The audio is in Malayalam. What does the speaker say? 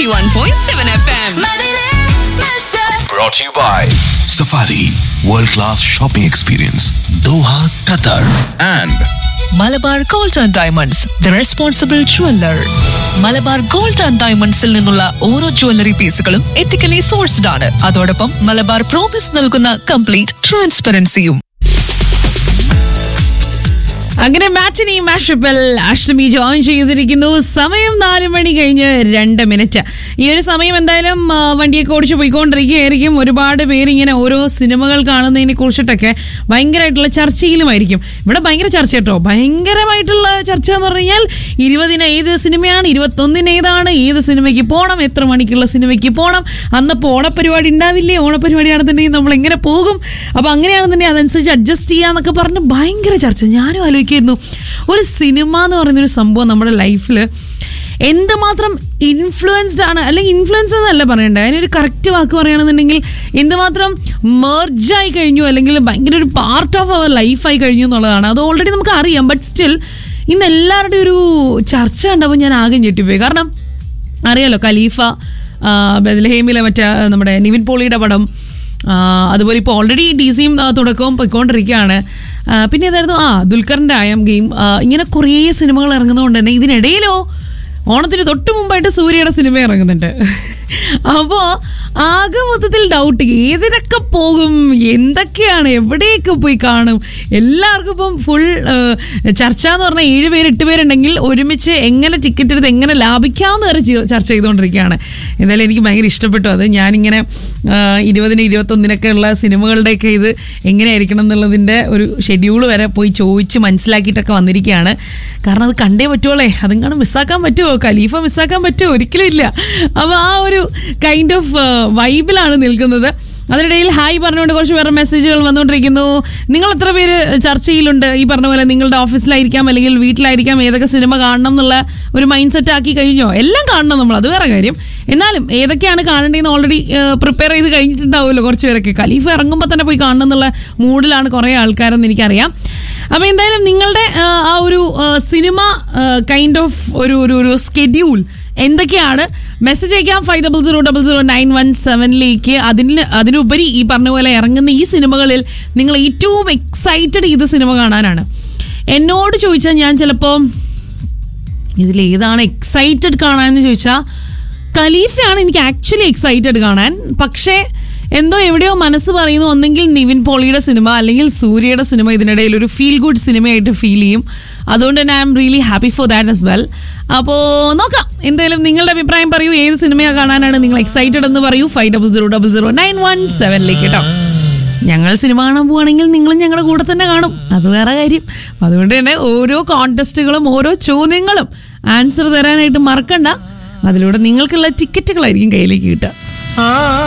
91.7 FM. Brought to you by Safari World Class Shopping Experience Doha, Qatar and Malabar gold and diamonds the responsible jeweller Malabar gold and ഡയമണ്ട്സിൽ നിന്നുള്ള ഓരോ ജ്വല്ലറി പീസുകളും എത്തിക്കലി സോഴ്സ്ഡ് ആണ് അതോടൊപ്പം മലബാർ പ്രോമിസ് നൽകുന്ന കംപ്ലീറ്റ് ട്രാൻസ്പെറൻസിയും അങ്ങനെ മാറ്റിനി മാഷപ്പിൽ അഷ്ടമി ജോയിൻ ചെയ്തിരിക്കുന്നു സമയം നാല് മണി കഴിഞ്ഞ് രണ്ട് മിനിറ്റ് ഈ ഒരു സമയം എന്തായാലും ആ, വണ്ടിയൊക്കെ ഓടിച്ച് പോയിക്കൊണ്ടിരിക്കുകയായിരിക്കും ഒരുപാട് പേര് ഇങ്ങനെ ഓരോ സിനിമകൾ കാണുന്നതിനെ കുറിച്ചിട്ടൊക്കെ ഭയങ്കരമായിട്ടുള്ള ചർച്ചയിലുമായിരിക്കും ഇവിടെ ഭയങ്കര ചർച്ച കേട്ടോ ഭയങ്കരമായിട്ടുള്ള ചർച്ച എന്ന് പറഞ്ഞു കഴിഞ്ഞാൽ ഇരുപതിന് ഏത് സിനിമയാണ് ഇരുപത്തൊന്നിന് ഏതാണ് ഏത് സിനിമയ്ക്ക് പോകണം എത്ര മണിക്കുള്ള സിനിമയ്ക്ക് പോകണം അന്നപ്പോൾ ഓണപ്പരിപാടി ഉണ്ടാവില്ലേ ഓണപ്പരിപാടിയാണെന്നുണ്ടെങ്കിൽ നമ്മൾ എങ്ങനെ പോകും അപ്പോൾ അങ്ങനെയാണെന്നുണ്ടെങ്കിൽ അതനുസരിച്ച് അഡ്ജസ്റ്റ് ചെയ്യാന്നൊക്കെ പറഞ്ഞ് ഭയങ്കര ചർച്ച ഞാനും ആലോചിക്കായിരുന്നു ഒരു സിനിമ എന്ന് പറയുന്നൊരു സംഭവം നമ്മുടെ ലൈഫിൽ എന്തുമാത്രം ഇൻഫ്ലുവൻസ്ഡ് ആണ് അല്ലെങ്കിൽ ഇൻഫ്ലുവൻസ് എന്നല്ല പറയണ്ടേ അതിനൊരു കറക്റ്റ് വാക്ക് പറയുകയാണെന്നുണ്ടെങ്കിൽ എന്തുമാത്രം മെർജായി കഴിഞ്ഞു അല്ലെങ്കിൽ ഭയങ്കര ഒരു പാർട്ട് ഓഫ് അവർ ലൈഫായി കഴിഞ്ഞു എന്നുള്ളതാണ് അത് ഓൾറെഡി നമുക്ക് അറിയാം ബട്ട് സ്റ്റിൽ ഇന്ന് എല്ലാവരുടെയും ഒരു ചർച്ച കണ്ടപ്പോൾ ഞാൻ ആകെ ഞെട്ടിപ്പോയി കാരണം അറിയാലോ ഖലീഫ ആ, ബെത്ലഹേമിലെ മറ്റേ നമ്മുടെ നിവിൻ പോളിയുടെ പടം ആ, അതുപോലെ ഇപ്പോൾ ഓൾറെഡി ഡി സിയും ആ, തുടക്കവും പൊയ്ക്കൊണ്ടിരിക്കുകയാണ് ആ, പിന്നെ ഏതായിരുന്നു ആ ദുൽഖറിൻ്റെ ആയം ഗെയിം ആ, ഇങ്ങനെ കുറേ സിനിമകൾ ഇറങ്ങുന്നതുകൊണ്ട് തന്നെ ഇതിനിടയിലോ ഓണത്തിന് തൊട്ട് മുമ്പായിട്ട് സൂര്യയുടെ സിനിമ ഇറങ്ങുന്നുണ്ട് അപ്പോൾ ആകെ മൊത്തത്തിൽ ഡൗട്ട് ഏതിനൊക്കെ പോകും എന്തൊക്കെയാണ് എവിടെയൊക്കെ പോയി കാണും എല്ലാവർക്കും ഇപ്പം ഫുൾ ചർച്ച എന്ന് പറഞ്ഞാൽ ഏഴ് പേര് എട്ട് പേരുണ്ടെങ്കിൽ ഒരുമിച്ച് എങ്ങനെ ടിക്കറ്റ് എടുത്ത് എങ്ങനെ ലാഭിക്കാമെന്ന് വരെ ചി- ചർച്ച ചെയ്തുകൊണ്ടിരിക്കുകയാണ് എന്തായാലും എനിക്ക് ഭയങ്കര ഇഷ്ടപ്പെട്ടു അത് ഞാനിങ്ങനെ ആ, ഇരുപതിന് ഇരുപത്തൊന്നിനൊക്കെ ഉള്ള സിനിമകളുടെയൊക്കെ ഇത് എങ്ങനെയായിരിക്കണം എന്നുള്ളതിൻ്റെ ഒരു ഷെഡ്യൂൾ വരെ പോയി ചോദിച്ച് മനസ്സിലാക്കിയിട്ടൊക്കെ വന്നിരിക്കുകയാണ് കാരണം അത് കണ്ടേ പറ്റുള്ളേ അതും മിസ്സാക്കാൻ പറ്റുമോ ഖലീഫ മിസ്സാക്കാൻ പറ്റുമോ ഒരിക്കലും ഇല്ല അപ്പോൾ ആ ഒരു കൈൻഡ് ഓഫ് വൈബിലാണ് നിൽക്കുന്നത് അതിനിടയിൽ ഹായ് പറഞ്ഞുകൊണ്ട് കുറച്ച് വേറെ മെസ്സേജുകൾ വന്നുകൊണ്ടിരിക്കുന്നു നിങ്ങൾ എത്ര പേര് ചർച്ചയിലുണ്ട് ഈ പറഞ്ഞ പോലെ നിങ്ങളുടെ ഓഫീസിലായിരിക്കാം അല്ലെങ്കിൽ വീട്ടിലായിരിക്കാം ഏതൊക്കെ സിനിമ കാണണം എന്നുള്ള ഒരു മൈൻഡ് സെറ്റ് ആക്കി കഴിഞ്ഞോ എല്ലാം കാണണം നമ്മൾ അത് വേറെ കാര്യം എന്നാലും ഏതൊക്കെയാണ് കാണേണ്ടതെന്ന് ഓൾറെഡി പ്രിപ്പയർ ചെയ്ത് കഴിഞ്ഞിട്ടുണ്ടാവുമല്ലോ കുറച്ച് പേരൊക്കെ ഖലീഫ ഇറങ്ങുമ്പോൾ തന്നെ പോയി കാണണം എന്നുള്ള മൂഡിലാണ് കുറേ ആൾക്കാരെന്ന് എനിക്കറിയാം അപ്പോൾ എന്തായാലും നിങ്ങളുടെ ആ, ആ ഒരു ആ, സിനിമ കൈൻഡ് ഓഫ് ഒരു ഒരു ഒരു സ്കെഡ്യൂൾ എന്തൊക്കെയാണ് മെസ്സേജ് അയക്കാം five double zero double zero nine one സെവനിലേക്ക് അതിന് അതിനുപരി ഈ പറഞ്ഞ പോലെ ഇറങ്ങുന്ന ഈ സിനിമകളിൽ നിങ്ങൾ ഏറ്റവും എക്സൈറ്റഡ് ചെയ്ത സിനിമ കാണാനാണ് എന്നോട് ചോദിച്ചാൽ ഞാൻ ചിലപ്പോൾ ഇതിൽ ഏതാണ് എക്സൈറ്റഡ് കാണാൻ ചോദിച്ചാൽ ഖലീഫയാണ് എനിക്ക് ആക്ച്വലി എക്സൈറ്റഡ് കാണാൻ പക്ഷേ എന്തോ എവിടെയോ മനസ്സ് പറയുന്നു ഒന്നെങ്കിൽ നിവിൻ പോളിയുടെ സിനിമ അല്ലെങ്കിൽ സൂര്യയുടെ സിനിമ ഇതിനിടയിൽ ഒരു ഫീൽ ഗുഡ് സിനിമയായിട്ട് ഫീൽ ചെയ്യും അതുകൊണ്ട് തന്നെ I'm really happy for that as well അപ്പോൾ നോക്കാം എന്തായാലും നിങ്ങളുടെ അഭിപ്രായം പറയൂ ഏത് സിനിമയാണ് കാണാനാണ് നിങ്ങൾ എക്സൈറ്റഡ് എന്ന് പറയൂ five double zero double zero nine one സെവനിലേക്ക് കേട്ടോ ഞങ്ങൾ സിനിമ കാണാൻ പോവുകയാണെങ്കിൽ നിങ്ങളും ഞങ്ങളുടെ കൂടെ തന്നെ കാണും അത് വേറെ കാര്യം അപ്പൊ അതുകൊണ്ട് തന്നെ ഓരോ കോൺടെസ്റ്റുകളും ഓരോ ചോദ്യങ്ങളും ആൻസർ തരാനായിട്ട് മറക്കണ്ട അതിലൂടെ നിങ്ങൾക്കുള്ള ടിക്കറ്റുകളായിരിക്കും കയ്യിലേക്ക് കിട്ടുക